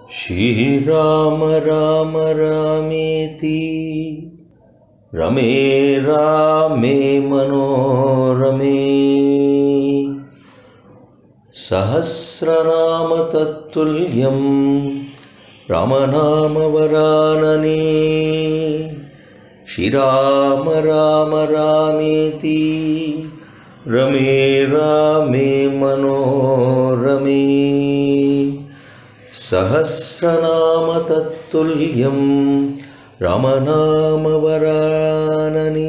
श्रीराम राम रामेति रमे रामे मनोरमे सहस्रनाम तत्तुल्यं रामनामवरानने श्रीराम राम रामेति रमे रामे मनोरमे सहस्रनाम तत्तुल्यं रामनामवरानने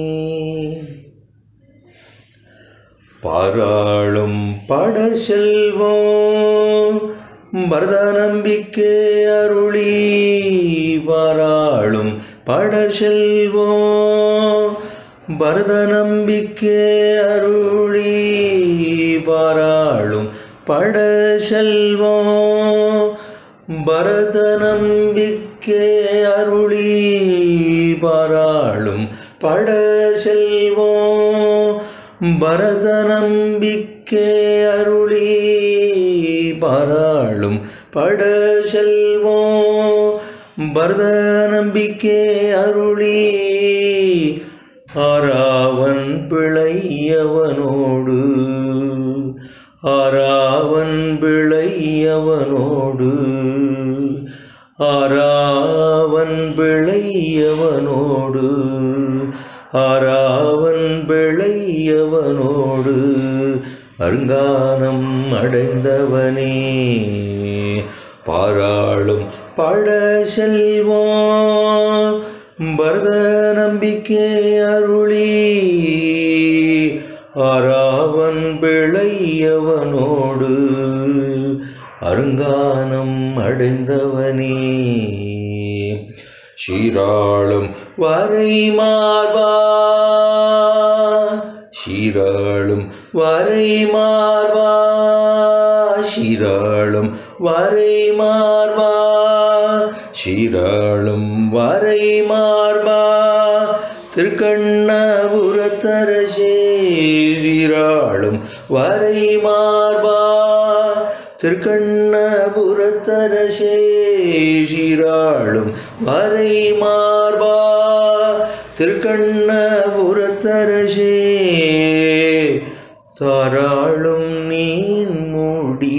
பாராளும் படர் செல்வம் பரத நம்பிக்கை அருளி பாராளும் படர் செல்வம் பரத நம்பிக்கை அருளி பாராளும் பட செல்வம் பரத நம்பிக்கை அருளி பாராளும் பட செல்வம் பரத நம்பிக்கை அருளி பாராளும் பட செல்வம் பரத நம்பிக்கை அருளி ஆராவன் பிழையவனோடு ஆராவன் பிழையவனோடு ஆராவன் பிழையவனோடு ஆராவன் பிழையவனோடு அருங்கானம் அடைந்தவனே பாராளும் பட செல்வம் பரத நம்பிக்கை அருளி ஆராவன் பிழையவனோடு அருங்கானம் அடைந்தவனே ஷீராளும் வரை மார்பா ஷீராளும் வரை மார்பா ஷீராளும் வரை மார்பா ஷீராளும் வரை மார்பா திருக்கண்ணபுரத்தரசே ஷீராளும் வரை மார்பா திருக்கண்ணபுரத்தரசே ஷீராளும் வரை மார்பா திருக்கண்ணபுரத்தரசே தாராளும் நீன் மூடி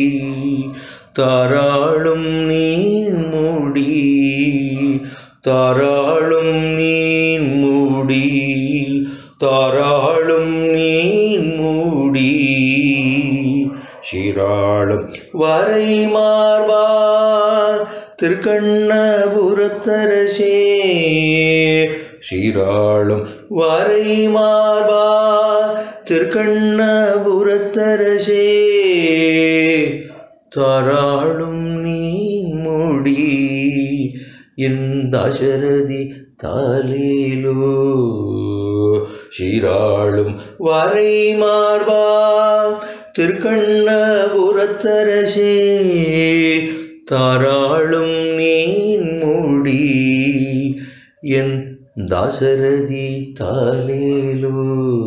தாராளும் நீன் மூடி தாராளும் நீன் மூடி தாராளும் நீன் மூடி ஷீராளும் வரை மார்பா திருக்கண்ணபுரத்தரசே ஷீராளும் வரை மார்பா திருக்கண்ணபுரத்தரசே தாராளும் நீன் மூடி என் தசரதி தாலேலோ ஷீராளும் வரை மார்பா திருக்கண்ணபுரத்தரசே தாராளும் நீன் மூடி என் தாசரதி தாலேலோ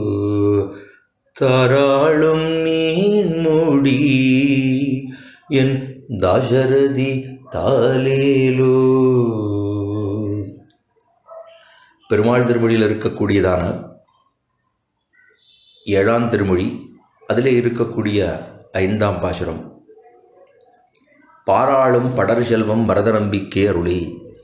தாராளும் நீன் மூடி என் தாசரதி தாலேலோ பெருமாள் திருமொழியில் இருக்கக்கூடியதான ஏழாம் திருமொழி அதிலே இருக்கக்கூடிய ஐந்தாம் பாசுரம் பாராளும் படர் செல்வம் பரத நம்பிக்கை அருளி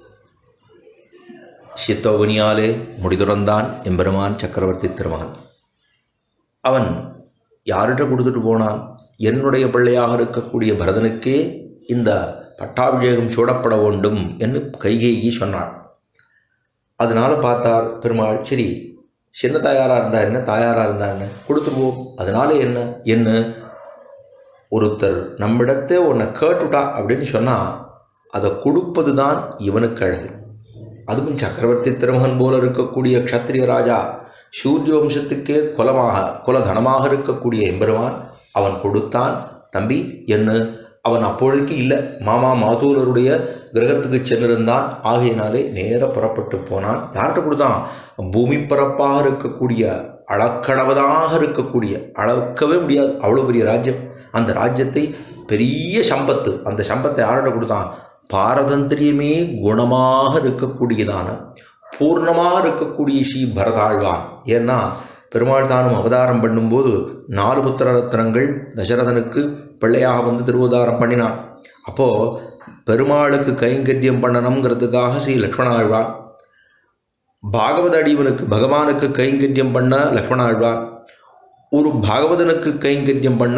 சித்தோவனியாலே முடிதுறந்தான் எம்பெருமான் சக்கரவர்த்தி திருமகன் அவன் யார்கிட்ட கொடுத்துட்டு போனான் என்னுடைய பிள்ளையாக இருக்கக்கூடிய பரதனுக்கே இந்த பட்டாபிஷேகம் சூடப்பட வேண்டும் என்று கைகேயி சொன்னான் அதனால் பார்த்தார் பெருமாள் சரி சின்ன தாயாராக இருந்தா என்ன தாயாராக இருந்தா என்ன கொடுத்துருவோம் அதனால என்ன என்ன ஒருத்தர் நம்மிடத்தே உன்னை கேட்டுட்டா அப்படின்னு சொன்னால் அதை கொடுப்பது தான் இவனுக்கு அழகு அதுவும் சக்கரவர்த்தி திருமகன் போல இருக்கக்கூடிய க்ஷத்ரிய ராஜா சூரிய வம்சத்துக்கே குலமாக குலதனமாக இருக்கக்கூடிய எம்பெருமான் அவன் கொடுத்தான் தம்பி என்ன அவன் அப்பொழுதுக்கு இல்லை மாமா மாதூரருடைய கிரகத்துக்கு சென்றிருந்தான் ஆகையினாலே நேர புறப்பட்டு போனான் யார்கிட்ட கொடுத்தான் பூமி பரப்பாக இருக்கக்கூடிய அளக்கடவதாக இருக்கக்கூடிய அளக்கவே முடியாது அவ்வளோ பெரிய ராஜ்யம் அந்த ராஜ்யத்தை பெரிய சம்பத்து அந்த சம்பத்தை யார்கிட்ட கொடுத்தான் பாரதந்திரியமே குணமாக இருக்கக்கூடியதான பூர்ணமாக இருக்கக்கூடிய ஸ்ரீ பரதாழ்வான் ஏன்னா பெருமாள் தானும் அவதாரம் பண்ணும்போது நாலு புத்திர ரத்னங்கள் தசரதனுக்கு பிள்ளையாக வந்து திருவதாரம் பண்ணினான் அப்போது பெருமாளுக்கு கைங்கரியம் பண்ணணுங்கிறதுக்காக ஸ்ரீ லக்ஷ்மணாழ்வான் பாகவத அடிவனுக்கு பகவானுக்கு கைங்கரியம் பண்ண லக்ஷ்மணாழ்வான் ஒரு பாகவதனுக்கு கைங்கரியம் பண்ண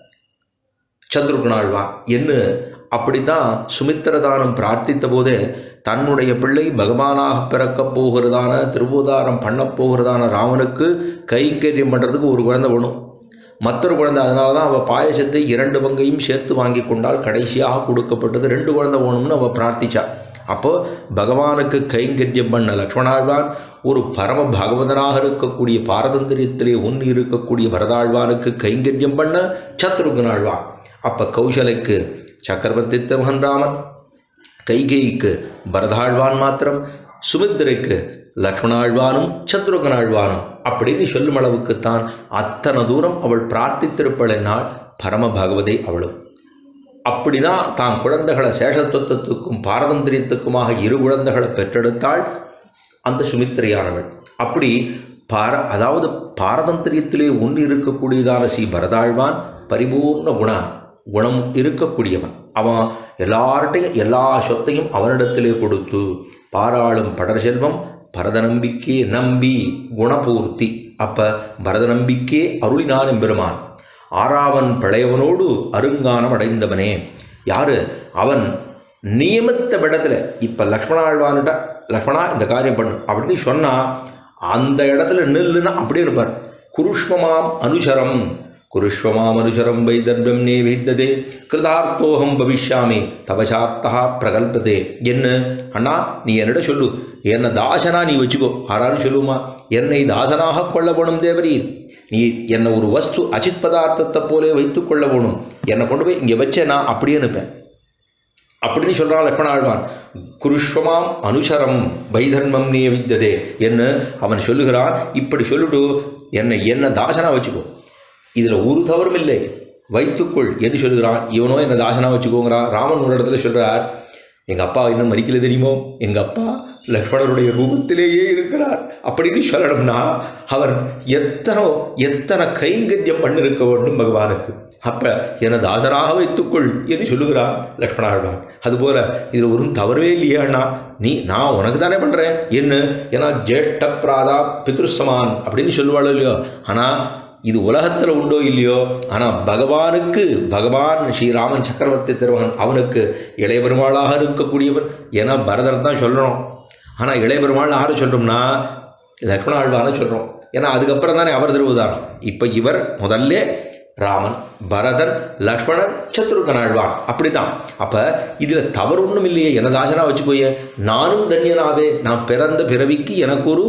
சத்ருகுணாழ்வான் என்று அப்படித்தான் சுமித்திரதானம் பிரார்த்தித்த போதே தன்னுடைய பிள்ளை பகவானாக பிறக்கப் போகிறதான திருவோதாரம் பண்ணப் போகிறதான ராமனுக்கு கைங்கரியம் பண்ணுறதுக்கு ஒரு குழந்தை வேணும் மற்றொரு குழந்தை அதனால தான் அவள் பாயசத்தை இரண்டு பங்கையும் சேர்த்து வாங்கி கொண்டால் கடைசியாக கொடுக்கப்பட்டது ரெண்டு குழந்தை வேணும்னு அவள் பிரார்த்திச்சா அப்போ பகவானுக்கு கைங்கரியம் பண்ண லக்ஷ்மணாழ்வான் ஒரு பரம பாகவதனாக இருக்கக்கூடிய பாரதந்திரியத்திலே ஒன்று இருக்கக்கூடிய வரதாழ்வானுக்கு கைங்கரியம் பண்ண சத்ருகுணாழ்வான் அப்போ கௌசலைக்கு சக்கரவர்த்தி திருமகன் ராமன் கைகேயிக்கு பரதாழ்வான் மாத்திரம் சுமித்திரைக்கு லக்ஷ்மணாழ்வானும் சத்ருகனாழ்வானும் அப்படின்னு சொல்லும் அளவுக்குத்தான் அத்தனை தூரம் அவள் பிரார்த்தித்திருப்பள் என்னால் பரம பகவதை அவளும் அப்படிதான் தான் குழந்தைகளை சேஷத்துவத்துக்கும் பாரதந்திரியத்துக்குமாக இரு குழந்தைகளை பெற்றெடுத்தாள் அந்த சுமித்திரையானவள் அப்படி பார அதாவது பாரதந்திரியத்திலே ஒன்று இருக்கக்கூடியதான ஸ்ரீ பரதாழ்வான் பரிபூர்ண குணம் குணம் இருக்கக்கூடியவன் அவன் எல்லார்ட்டையும் எல்லா சொத்தையும் அவனிடத்திலே கொடுத்து பாராளும் படர் செல்வம் பரத நம்பிக்கே நம்பி குணபூர்த்தி அப்ப பரத நம்பிக்கே அருளினான் எம்பெருமான் ஆறாவன் பழையவனோடு அருங்கானம் அடைந்தவனே யாரு அவன் நியமித்த விடத்துல இப்ப லக்ஷ்மணாழ்வான்கிட்ட லக்ஷ்மணா இந்த காரியம் பண்ணு அப்படின்னு சொன்னா அந்த இடத்துல நில்லுன்னா அப்படியே இருப்பார் குருஷ்மமாம் அனுசரம் குருஷ்வமாம் அனுசரம் வைதர்பியம் நே வித்ததே கிருதார்த்தோகம் பவிஷ்யாமி தவசார்த்தா பிரகல்பதே என்ன அண்ணா நீ என்னிட சொல்லு என்னை தாசனா நீ வச்சுக்கோ ஆறாரும் சொல்லுமா என்னை தாசனாக கொள்ள வேணும் தேவரீர் நீ என்னை ஒரு வஸ்து அச்சித் பதார்த்தத்தை போலே வைத்து கொள்ள வேணும் என்னை கொண்டு போய் இங்கே வச்சே நான் அப்படியே நிற்பேன் அப்படின்னு சொல்கிறான் லக்ஷ்மணாழ்வான் குருஷ்வமாம் அனுசரம் வைதர்மம் நீ வித்ததே என்று அவன் சொல்லுகிறான் இப்படி சொல்லிட்டு என்னை என்ன தாசனா வச்சுக்கோ இதில் ஒரு தவறும் இல்லை வைத்துக்கொள் என்று சொல்லுகிறான் இவனோ என்ன தாசனா வச்சுக்கோங்கிறான் ராமன் ஒரு இடத்துல சொல்கிறார் எங்கள் அப்பா இன்னும் மறிக்கல தெரியுமோ எங்கள் அப்பா லக்ஷ்மணருடைய ரூபத்திலேயே இருக்கிறார் அப்படின்னு சொல்லணும்னா அவர் எத்தனை எத்தனை கைங்கரியம் பண்ணிருக்க வேண்டும் பகவானுக்கு அப்போ என தாசராக வைத்துக்கொள் என்று சொல்லுகிறார் லக்ஷ்மணாழ்வான் அதுபோல இதில் ஒரு தவறவே இல்லையே அண்ணா நீ நான் உனக்கு தானே பண்ணுறேன் என்ன ஏன்னா ஜேஷ்ட பிராதா பித்ருசமான் அப்படின்னு சொல்லுவாள் இல்லையோ ஆனால் இது உலகத்தில் உண்டோ இல்லையோ ஆனால் பகவானுக்கு பகவான் ஸ்ரீராமன் சக்கரவர்த்தி திருமகன் அவனுக்கு இளைய பெருமாளாக இருக்கக்கூடியவன் ஏன்னா பரதன் தான் சொல்லணும் ஆனால் இளைய பெருமாள் யாரை சொல்கிறோம்னா லக்ஷ்மண ஆழ்வான சொல்கிறோம் ஏன்னா அதுக்கப்புறம் தானே அவர் திருவுதாரம் இப்போ இவர் முதல்ல ராமன் பரதன் லக்ஷ்மணன் சத்ருகன் ஆழ்வான் அப்படித்தான் அப்போ இதில் தவறு ஒன்றும் இல்லையே எனதாசனா வச்சுக்கோயே நானும் தன்யனாவே நான் பிறந்த பிறவிக்கு எனக்கு ஒரு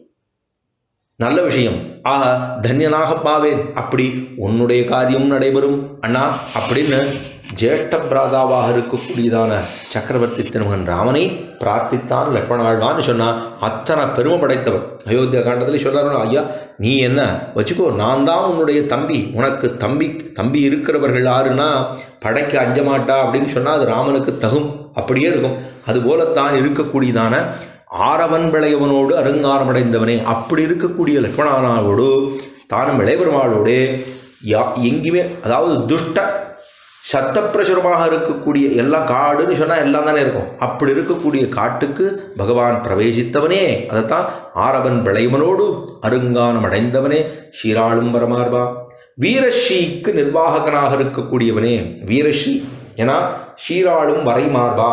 நல்ல விஷயம் ஆக தன்யனாக பாவேன் அப்படி உன்னுடைய காரியம் நடைபெறும் அண்ணா அப்படின்னு ஜேஷ்ட பிராதாவாக இருக்கக்கூடியதான சக்கரவர்த்தி திருமகன் ராமனை பிரார்த்தித்தான் லக்ஷ்மணாழ்வான்னு சொன்னான் அத்தனை பெருமை படைத்தவர் அயோத்தியா காண்டத்தில் சொல்கிறாரு ஐயா நீ என்ன வச்சுக்கோ நான் தான் உன்னுடைய தம்பி உனக்கு தம்பி தம்பி இருக்கிறவர்கள் யாருன்னா படைக்க அஞ்ச மாட்டா அப்படின்னு சொன்னால் அது ராமனுக்கு தகும் அப்படியே இருக்கும் அதுபோலத்தான் இருக்கக்கூடியதான ஆரவன் விளையவனோடு அருங்காரமடைந்தவனே அப்படி இருக்கக்கூடிய லக்ஷ்மணானாவோடு தானும் விளைபெருமாளோடு யா எங்கேயுமே அதாவது துஷ்ட சத்தப்பிரசுரமாக இருக்கக்கூடிய எல்லாம் காடுன்னு சொன்னால் எல்லாம் தானே இருக்கும் அப்படி இருக்கக்கூடிய காட்டுக்கு பகவான் பிரவேசித்தவனே அதைத்தான் ஆரவன் விளைவனோடு அருங்கானம் அடைந்தவனே ஷீராளும் பரமார்பா வீரஸ்ரீக்கு நிர்வாககனாக இருக்கக்கூடியவனே வீரஸ்ரீ ஏன்னா ஷீராளும் வரைமார்பா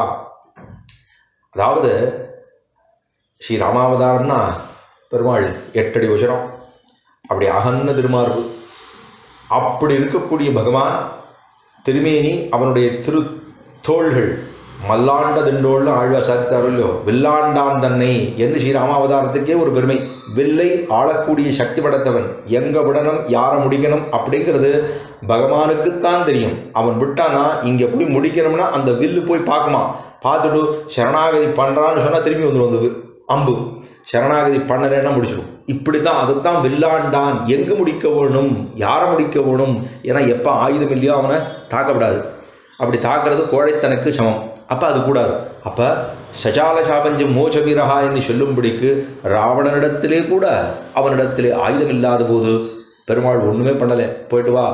அதாவது ஸ்ரீ ராமாவதாரம்னா பெருமாள் எட்டடி உசரம் அப்படி அகன்ன திருமார்பு அப்படி இருக்கக்கூடிய பகவான் திருமேனி அவனுடைய திரு தோள்கள் மல்லாண்ட திண்டோள்னு ஆழ்வா சாத்தாருல்லோ வில்லாண்டான் தன்னை என்று ஸ்ரீ ராமாவதாரத்துக்கே ஒரு பெருமை வில்லை ஆளக்கூடிய சக்தி படைத்தவன் எங்க விடணும் யாரை முடிக்கணும் அப்படிங்கிறது பகவானுக்குத்தான் தெரியும் அவன் விட்டானா இங்கே போய் முடிக்கணும்னா அந்த வில்லு போய் பார்க்குமா பார்த்துட்டு சரணாகதி பண்ணுறான்னு சொன்னால் திரும்பி வந்துடும் அந்த அம்பு சரணாகதி பண்ணலைன்னா முடிச்சிடும் இப்படி தான் அதைத்தான் வில்லாண்டான் எங்கு முடிக்க வேணும் யாரை முடிக்க வேணும் ஏன்னா எப்போ ஆயுதம் இல்லையோ அவனை தாக்கப்படாது அப்படி தாக்குறது கோழைத்தனுக்கு சமம் அப்போ அது கூடாது அப்போ சஜால சாபஞ்சு மோச வீரஹா என்று சொல்லும்படிக்கு ராவணனிடத்திலே கூட அவனிடத்திலே ஆயுதம் இல்லாத போது பெருமாள் ஒன்றுமே பண்ணலை போயிட்டு வா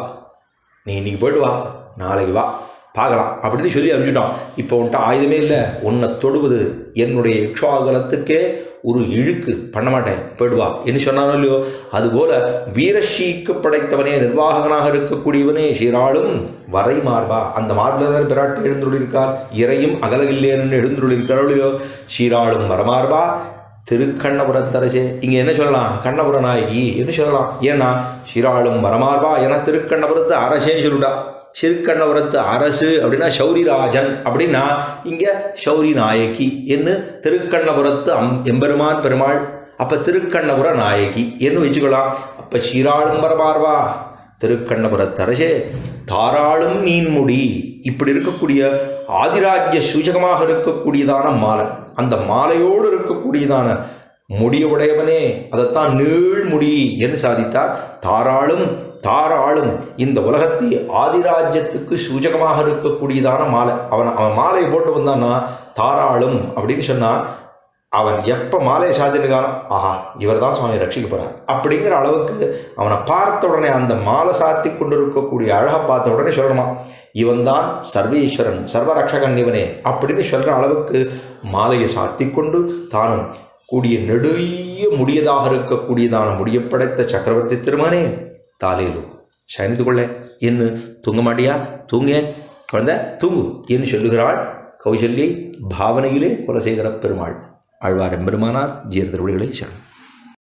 நீ இன்னைக்கு போயிட்டு வா நாளைக்கு வா பார்க்கலாம் அப்படின்னு சொல்லி அனுப்பிச்சிட்டான் இப்போ உன்ட்ட ஆயுதமே இல்லை உன்னை தொடுவது என்னுடைய இக்ஷாகலத்துக்கே ஒரு இழுக்கு பண்ண மாட்டேன் போயிட்டு வா என்று சொன்னானோ இல்லையோ அதுபோல வீரஷீக்கு படைத்தவனே நிர்வாககனாக இருக்கக்கூடியவனே சீராளும் வரை மார்பா அந்த மார்பில் தான் பிராட்டி எழுந்துள்ளிருக்கார் இறையும் அகலகில்லேன்னு எழுந்துள்ளிருக்காரோ இல்லையோ சீராளும் வரமார்பா திருக்கண்ணபுரத்தரசே இங்கே என்ன சொல்லலாம் கண்ணபுர நாயகி என்று சொல்லலாம் ஏன்னா சீராளும் வரமார்பா ஏன்னா திருக்கண்ணபுரத்து அரசேன்னு சொல்லிட்டா சிறுக்கண்ணபுரத்து அரசு அப்படின்னா சௌரிராஜன் அப்படின்னா இங்கே சௌரி நாயகி என்று திருக்கண்ணபுரத்து அம் எம்பெருமான் பெருமாள் அப்போ திருக்கண்ணபுர நாயகி என்று வச்சுக்கலாம் அப்போ சீராளும் வரமார்வா திருக்கண்ணபுரத்தரசே தாராளும் நீன்முடி இப்படி இருக்கக்கூடிய ஆதிராஜ்ய சூச்சகமாக இருக்கக்கூடியதான மாலை அந்த மாலையோடு இருக்கக்கூடியதான முடிய உடையவனே அதைத்தான் நீள்முடி என்று சாதித்தார் தாராளும் தாராளும் இந்த உலகத்தை ஆதிராஜ்யத்துக்கு சூச்சகமாக இருக்கக்கூடியதான மாலை அவன் அவன் மாலையை போட்டு வந்தான்னா தாராளும் அப்படின்னு சொன்னான் அவன் எப்போ மாலையை சாத்திருக்கானோ ஆஹா இவர் தான் சுவாமி ரட்சிக்க போகிறார் அப்படிங்கிற அளவுக்கு அவனை பார்த்த உடனே அந்த மாலை சாத்தி கொண்டு இருக்கக்கூடிய அழகை பார்த்த உடனே சொல்லணுமா இவன் தான் சர்வேஸ்வரன் சர்வரக்ஷகன் இவனே அப்படின்னு சொல்கிற அளவுக்கு மாலையை சாத்தி கொண்டு தானும் கூடிய நெடிய முடியதாக இருக்கக்கூடியதான முடியப்படைத்த சக்கரவர்த்தி திருமகனே தாலேலு சயனித்து கொள்ள என்று தூங்க மாட்டியா தூங்க குழந்தை தூங்கு என்று சொல்லுகிறாள் கௌசல்யை பாவனையிலே கொலை செய்கிற பெருமாள் ஆழ்வார் எம்பெருமானார் ஜீர திருவடிகளை சரணம்